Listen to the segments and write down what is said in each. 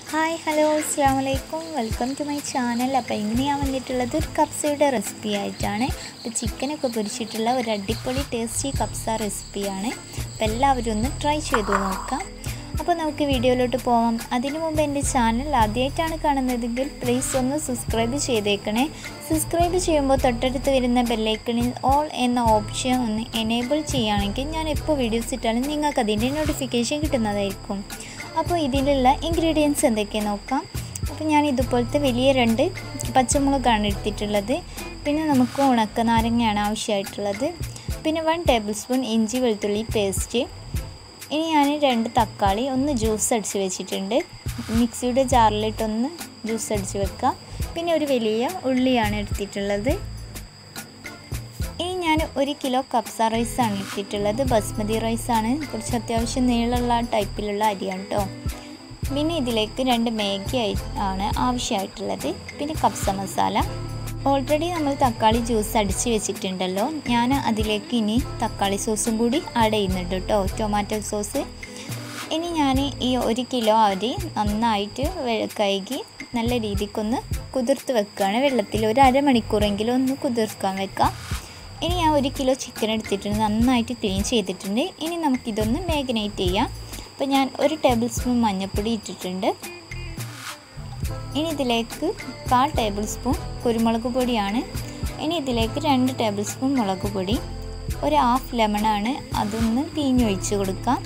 hi hello അസ്സാം വലൈക്കും welcome to my channel അപ്പോൾ ഇന്ന് ഞാൻ വന്നിട്ടുള്ളത് ഒരു കപ്സയുടെ റെസിപ്പി ആയിട്ടാണ് അപ്പോൾ ചിക്കനൊക്കെ പൊരിച്ചിട്ടുള്ള ഒരു അടിപൊളി ടേസ്റ്റി കപ്സ റെസിപ്പിയാണ് അപ്പോൾ എല്ലാവരും ഒന്ന് ട്രൈ ചെയ്തു നോക്കാം അപ്പോൾ നമുക്ക് വീഡിയോയിലോട്ട് പോവാം അതിനു മുമ്പ് എൻ്റെ ചാനൽ ആദ്യമായിട്ടാണ് കാണുന്നതെങ്കിൽ പ്ലീസ് ഒന്ന് സബ്സ്ക്രൈബ് ചെയ്തേക്കണേ സബ്സ്ക്രൈബ് ചെയ്യുമ്പോൾ തൊട്ടടുത്ത് വരുന്ന ബെല്ലൈക്കണിൽ ഓൾ എന്ന ഓപ്ഷൻ ഒന്ന് എനേബിൾ ചെയ്യുകയാണെങ്കിൽ ഞാൻ എപ്പോൾ വീഡിയോസ് ഇട്ടാലും നിങ്ങൾക്ക് അതിൻ്റെ നോട്ടിഫിക്കേഷൻ കിട്ടുന്നതായിരിക്കും അപ്പോൾ ഇതിലുള്ള ഇൻഗ്രീഡിയൻസ് എന്തൊക്കെയാണ് നോക്കാം അപ്പോൾ ഞാൻ ഇതുപോലത്തെ വലിയ രണ്ട് പച്ചമുളകാണ് എടുത്തിട്ടുള്ളത് പിന്നെ നമുക്ക് ഉണക്ക നാരങ്ങയാണ് ആവശ്യമായിട്ടുള്ളത് പിന്നെ വൺ ടേബിൾ സ്പൂൺ ഇഞ്ചി വെളുത്തുള്ളി പേസ്റ്റ് ഇനി ഞാൻ രണ്ട് തക്കാളി ഒന്ന് ജ്യൂസ് അടിച്ച് വെച്ചിട്ടുണ്ട് മിക്സിയുടെ ജാറിലിട്ടൊന്ന് ജ്യൂസ് അടിച്ച് വെക്കുക പിന്നെ ഒരു വലിയ ഉള്ളിയാണ് എടുത്തിട്ടുള്ളത് ഇനി ഞാൻ ഒരു കിലോ കപ്സ റൈസാണ് എടുത്തിട്ടുള്ളത് ബസ്മതി റൈസാണ് കുറച്ച് അത്യാവശ്യം നീളമുള്ള ടൈപ്പിലുള്ള അരിയാണ് കേട്ടോ പിന്നെ ഇതിലേക്ക് രണ്ട് മാഗി ആണ് ആവശ്യമായിട്ടുള്ളത് പിന്നെ കപ്സ മസാല ഓൾറെഡി നമ്മൾ തക്കാളി ജ്യൂസ് അടിച്ച് വെച്ചിട്ടുണ്ടല്ലോ ഞാൻ അതിലേക്ക് ഇനി തക്കാളി സോസും കൂടി ആഡ് ചെയ്യുന്നുണ്ട് കേട്ടോ ടൊമാറ്റോ സോസ് ഇനി ഞാൻ ഈ ഒരു കിലോ അരി നന്നായിട്ട് കഴുകി നല്ല രീതിക്കൊന്ന് കുതിർത്ത് വെക്കുകയാണ് വെള്ളത്തിൽ ഒരു അരമണിക്കൂറെങ്കിലും ഒന്ന് കുതിർക്കാൻ വെക്കാം ഇനി ഞാൻ ഒരു കിലോ ചിക്കൻ എടുത്തിട്ടുണ്ട് നന്നായിട്ട് ക്ലീൻ ചെയ്തിട്ടുണ്ട് ഇനി നമുക്കിതൊന്ന് മാഗ്നേറ്റ് ചെയ്യാം അപ്പോൾ ഞാൻ ഒരു ടേബിൾ സ്പൂൺ മഞ്ഞൾപ്പൊടി ഇട്ടിട്ടുണ്ട് ഇനി ഇതിലേക്ക് കാൽ ടേബിൾ സ്പൂൺ കുരുമുളക് പൊടിയാണ് ഇനി ഇതിലേക്ക് രണ്ട് ടേബിൾ സ്പൂൺ മുളക് പൊടി ഒരു ഹാഫ് ലെമണാണ് അതൊന്ന് പിഴിഞ്ഞൊഴിച്ച് കൊടുക്കാം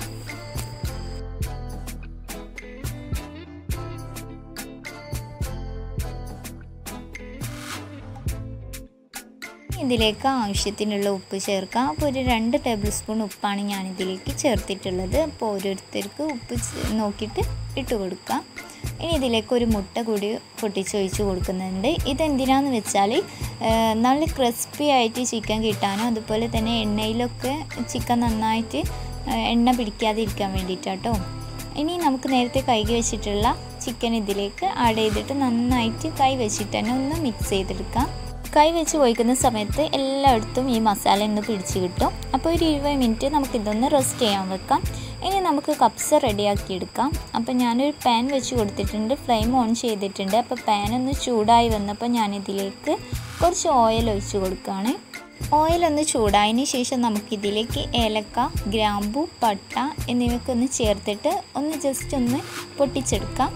ഇതിലേക്ക് ആവശ്യത്തിനുള്ള ഉപ്പ് ചേർക്കാം അപ്പോൾ ഒരു രണ്ട് ടേബിൾ സ്പൂൺ ഉപ്പാണ് ഞാൻ ഇതിലേക്ക് ചേർത്തിട്ടുള്ളത് അപ്പോൾ ഓരോരുത്തർക്ക് ഉപ്പ് നോക്കിയിട്ട് ഇട്ട് കൊടുക്കാം ഇനി ഇതിലേക്ക് ഒരു മുട്ട കൂടി പൊട്ടിച്ചൊഴിച്ച് കൊടുക്കുന്നുണ്ട് ഇതെന്തിനാന്ന് വെച്ചാൽ നല്ല ക്രിസ്പി ആയിട്ട് ചിക്കൻ കിട്ടാനും അതുപോലെ തന്നെ എണ്ണയിലൊക്കെ ചിക്കൻ നന്നായിട്ട് എണ്ണ പിടിക്കാതിരിക്കാൻ വേണ്ടിയിട്ടാട്ടോ ഇനി നമുക്ക് നേരത്തെ കൈകി വെച്ചിട്ടുള്ള ചിക്കൻ ഇതിലേക്ക് ആഡ് ചെയ്തിട്ട് നന്നായിട്ട് കൈ വെച്ചിട്ട് തന്നെ ഒന്ന് മിക്സ് ചെയ്തെടുക്കാം കൈ വെച്ച് ഒഴിക്കുന്ന സമയത്ത് എല്ലായിടത്തും ഈ മസാല ഒന്ന് പിടിച്ച് കിട്ടും അപ്പോൾ ഒരു ഇരുപത് മിനിറ്റ് നമുക്കിതൊന്ന് റെസ്റ്റ് ചെയ്യാൻ വെക്കാം ഇനി നമുക്ക് കപ്സ് റെഡിയാക്കി എടുക്കാം അപ്പോൾ ഞാനൊരു പാൻ വെച്ച് കൊടുത്തിട്ടുണ്ട് ഫ്ലെയിം ഓൺ ചെയ്തിട്ടുണ്ട് അപ്പോൾ പാൻ ഒന്ന് ചൂടായി വന്നപ്പോൾ ഞാനിതിലേക്ക് കുറച്ച് ഓയിൽ ഒഴിച്ച് കൊടുക്കുകയാണ് ഓയിൽ ഒന്ന് ചൂടായതിന് ശേഷം നമുക്കിതിലേക്ക് ഏലക്ക ഗ്രാമ്പു പട്ട എന്നിവയൊക്കെ ഒന്ന് ചേർത്തിട്ട് ഒന്ന് ജസ്റ്റ് ഒന്ന് പൊട്ടിച്ചെടുക്കാം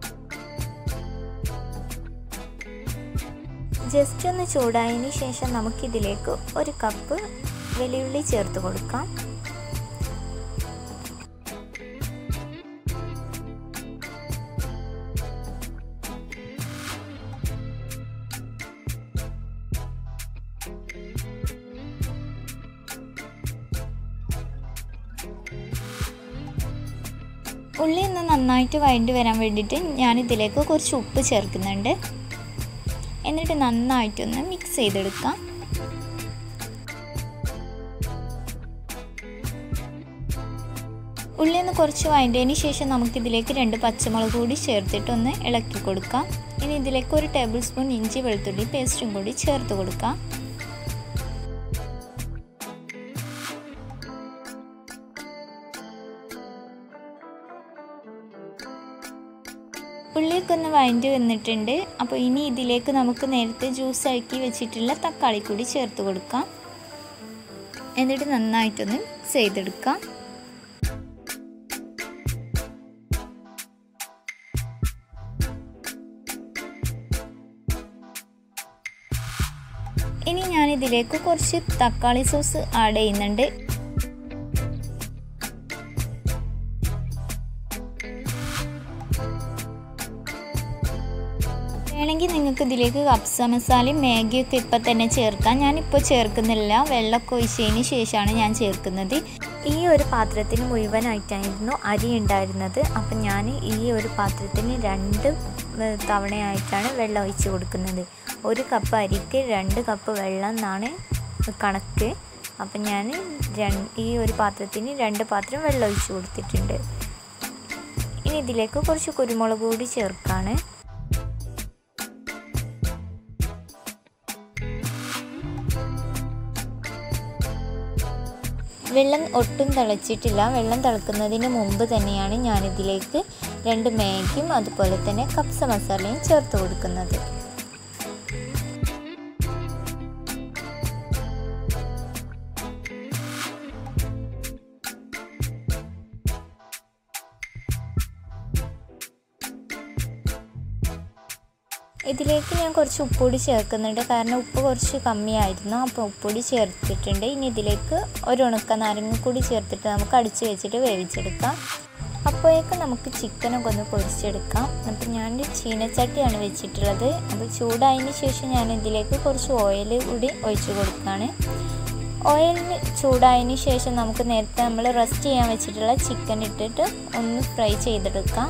ജസ്റ്റ് ഒന്ന് ചൂടായതിന് ശേഷം നമുക്കിതിലേക്ക് ഒരു കപ്പ് വെളിയുള്ളി ചേർത്ത് കൊടുക്കാം ഉള്ളി ഒന്ന് നന്നായിട്ട് വഴണ്ടി വരാൻ വേണ്ടിയിട്ട് ഞാനിതിലേക്ക് കുറച്ച് ഉപ്പ് ചേർക്കുന്നുണ്ട് എന്നിട്ട് നന്നായിട്ടൊന്ന് മിക്സ് ചെയ്തെടുക്കാം ഉള്ളി ഒന്ന് കുറച്ച് വഴണ്ടതിന് ശേഷം നമുക്കിതിലേക്ക് രണ്ട് പച്ചമുളക് കൂടി ചേർത്തിട്ടൊന്ന് ഇളക്കി കൊടുക്കാം ഇനി ഇതിലേക്ക് ഒരു ടേബിൾ സ്പൂൺ ഇഞ്ചി വെളുത്തുള്ളി പേസ്റ്റും കൂടി ചേർത്ത് കൊടുക്കാം ഉള്ളിയൊക്കെ ഒന്ന് വഴണ്ടി വന്നിട്ടുണ്ട് അപ്പോൾ ഇനി ഇതിലേക്ക് നമുക്ക് നേരത്തെ ജ്യൂസ് ആക്കി വെച്ചിട്ടുള്ള തക്കാളി കൂടി ചേർത്ത് കൊടുക്കാം എന്നിട്ട് നന്നായിട്ടൊന്ന് മിക്സ് ചെയ്തെടുക്കാം ഇനി ഞാൻ ഇതിലേക്ക് കുറച്ച് തക്കാളി സോസ് ആഡ് ചെയ്യുന്നുണ്ട് വേണമെങ്കിൽ നിങ്ങൾക്ക് ഇതിലേക്ക് കപ്സ മസാലയും മാഗിയൊക്കെ ഇപ്പം തന്നെ ചേർക്കാം ഞാനിപ്പോൾ ചേർക്കുന്നില്ല വെള്ളമൊക്കെ ഒഴിച്ചതിന് ശേഷമാണ് ഞാൻ ചേർക്കുന്നത് ഈ ഒരു പാത്രത്തിന് മുഴുവനായിട്ടായിരുന്നു അരി ഉണ്ടായിരുന്നത് അപ്പം ഞാൻ ഈ ഒരു പാത്രത്തിന് രണ്ട് തവണയായിട്ടാണ് വെള്ളം ഒഴിച്ച് കൊടുക്കുന്നത് ഒരു കപ്പ് അരിക്ക് രണ്ട് കപ്പ് വെള്ളം എന്നാണ് കണക്ക് അപ്പം ഞാൻ ഈ ഒരു പാത്രത്തിന് രണ്ട് പാത്രം വെള്ളം ഒഴിച്ച് കൊടുത്തിട്ടുണ്ട് ഇനി ഇതിലേക്ക് കുറച്ച് കുരുമുളക് കൂടി ചേർക്കാണ് വെള്ളം ഒട്ടും തിളച്ചിട്ടില്ല വെള്ളം തിളക്കുന്നതിന് മുമ്പ് തന്നെയാണ് ഞാനിതിലേക്ക് രണ്ട് മാഗിയും അതുപോലെ തന്നെ കപ്സ മസാലയും ചേർത്ത് കൊടുക്കുന്നത് ഇതിലേക്ക് ഞാൻ കുറച്ച് ഉപ്പുപൊടി ചേർക്കുന്നുണ്ട് കാരണം ഉപ്പ് കുറച്ച് കമ്മിയായിരുന്നു അപ്പോൾ ഉപ്പുപൊടി ചേർത്തിട്ടുണ്ട് ഇനി ഇതിലേക്ക് ഒരു ഉണക്ക നാരങ്ങ കൂടി ചേർത്തിട്ട് നമുക്ക് അടിച്ച് വെച്ചിട്ട് വേവിച്ചെടുക്കാം അപ്പോഴേക്കും നമുക്ക് ചിക്കനൊക്കെ ഒന്ന് പൊരിച്ചെടുക്കാം അപ്പോൾ ഞാൻ ചീനച്ചട്ടിയാണ് വെച്ചിട്ടുള്ളത് അപ്പോൾ ചൂടായതിന് ശേഷം ഞാൻ ഇതിലേക്ക് കുറച്ച് ഓയിൽ കൂടി ഒഴിച്ചു കൊടുക്കുകയാണ് ഓയിൽ ചൂടായതിന് ശേഷം നമുക്ക് നേരത്തെ നമ്മൾ റെസ്റ്റ് ചെയ്യാൻ വെച്ചിട്ടുള്ള ചിക്കൻ ഇട്ടിട്ട് ഒന്ന് ഫ്രൈ ചെയ്തെടുക്കാം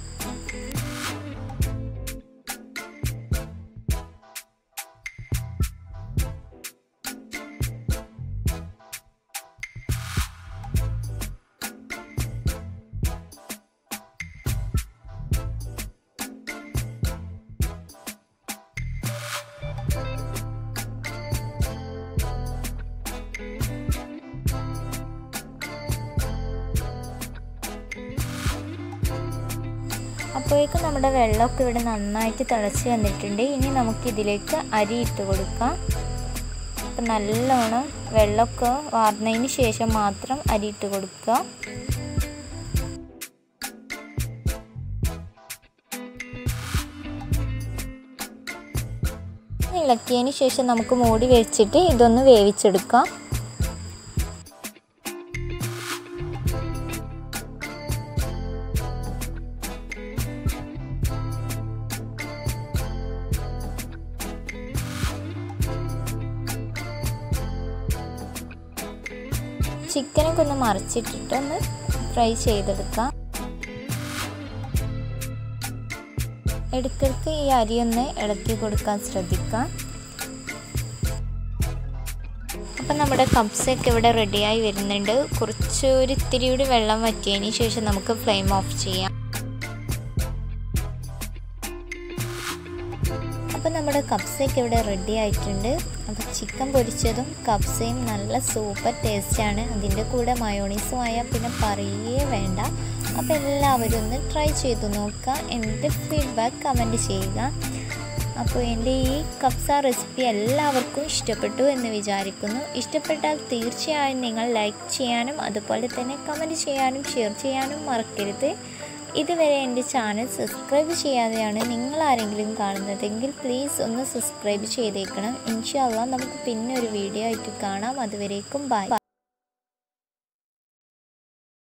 അപ്പോഴേക്കും നമ്മുടെ വെള്ളമൊക്കെ ഇവിടെ നന്നായിട്ട് തിളച്ച് വന്നിട്ടുണ്ട് ഇനി നമുക്ക് ഇതിലേക്ക് അരി ഇട്ട് കൊടുക്കാം അപ്പം നല്ലോണം വെള്ളമൊക്കെ വാർന്നതിന് ശേഷം മാത്രം അരി ഇട്ട് കൊടുക്കുക ഇളക്കിയതിന് ശേഷം നമുക്ക് മൂടി വെച്ചിട്ട് ഇതൊന്ന് വേവിച്ചെടുക്കാം ചിക്കനൊക്കെ ഒന്ന് മറിച്ചിട്ടിട്ട് ഒന്ന് ഫ്രൈ ചെയ്തെടുക്കാം ഇടയ്ക്കിടയ്ക്ക് ഈ അരി ഒന്ന് ഇളക്കി കൊടുക്കാൻ ശ്രദ്ധിക്കാം അപ്പം നമ്മുടെ കപ്സൊക്കെ ഇവിടെ റെഡിയായി വരുന്നുണ്ട് കുറച്ച് ഒരു ഇത്തിരി കൂടി വെള്ളം വറ്റിയതിന് ശേഷം നമുക്ക് ഫ്ലെയിം ഓഫ് ചെയ്യാം അപ്പം നമ്മുടെ കപ്സയൊക്കെ ഇവിടെ റെഡി ആയിട്ടുണ്ട് അപ്പോൾ ചിക്കൻ പൊരിച്ചതും കപ്സയും നല്ല സൂപ്പർ ടേസ്റ്റാണ് അതിൻ്റെ കൂടെ മയോണീസും ആയാൽ പിന്നെ പറയേ വേണ്ട അപ്പോൾ എല്ലാവരും ഒന്ന് ട്രൈ ചെയ്ത് നോക്കുക എന്നിട്ട് ഫീഡ്ബാക്ക് കമൻറ്റ് ചെയ്യുക അപ്പോൾ എൻ്റെ ഈ കപ്സ റെസിപ്പി എല്ലാവർക്കും ഇഷ്ടപ്പെട്ടു എന്ന് വിചാരിക്കുന്നു ഇഷ്ടപ്പെട്ടാൽ തീർച്ചയായും നിങ്ങൾ ലൈക്ക് ചെയ്യാനും അതുപോലെ തന്നെ കമൻറ്റ് ചെയ്യാനും ഷെയർ ചെയ്യാനും മറക്കരുത് ഇതുവരെ എൻ്റെ ചാനൽ സബ്സ്ക്രൈബ് ചെയ്യാതെയാണ് നിങ്ങൾ ആരെങ്കിലും കാണുന്നതെങ്കിൽ പ്ലീസ് ഒന്ന് സബ്സ്ക്രൈബ് ചെയ്തേക്കണം ഇൻഷാല്ല നമുക്ക് പിന്നെ ഒരു വീഡിയോ ആയിട്ട് കാണാം അതുവരേക്കും ബൈ